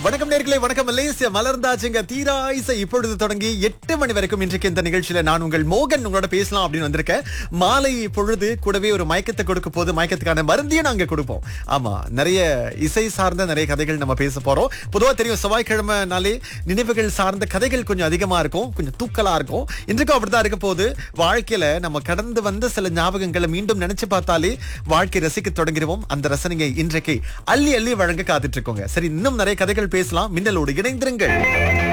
வணக்கம் நேர்களே வணக்கம் மலேசியா மலர்ந்தாச்சுங்க தீரா இசை இப்பொழுது தொடங்கி எட்டு மணி வரைக்கும் இன்றைக்கு இந்த நிகழ்ச்சியில நான் உங்கள் மோகன் உங்களோட பேசலாம் அப்படின்னு வந்திருக்கேன் மாலை பொழுது கூடவே ஒரு மயக்கத்தை கொடுக்க போது மயக்கத்துக்கான மருந்தையும் நாங்க கொடுப்போம் ஆமா நிறைய இசை சார்ந்த நிறைய கதைகள் நம்ம பேச போறோம் பொதுவா தெரியும் செவ்வாய்க்கிழமைனாலே நினைவுகள் சார்ந்த கதைகள் கொஞ்சம் அதிகமா இருக்கும் கொஞ்சம் தூக்கலா இருக்கும் இன்றைக்கும் அப்படிதான் இருக்க போது வாழ்க்கையில நம்ம கடந்து வந்த சில ஞாபகங்களை மீண்டும் நினைச்சு பார்த்தாலே வாழ்க்கை ரசிக்க தொடங்கிடுவோம் அந்த ரசனையை இன்றைக்கு அள்ளி அள்ளி வழங்க காத்துட்டு இருக்கோங்க சரி இன்னும் நிறைய கதைகள் பேசலாம் மின்னலோடு இணைந்திருங்கள்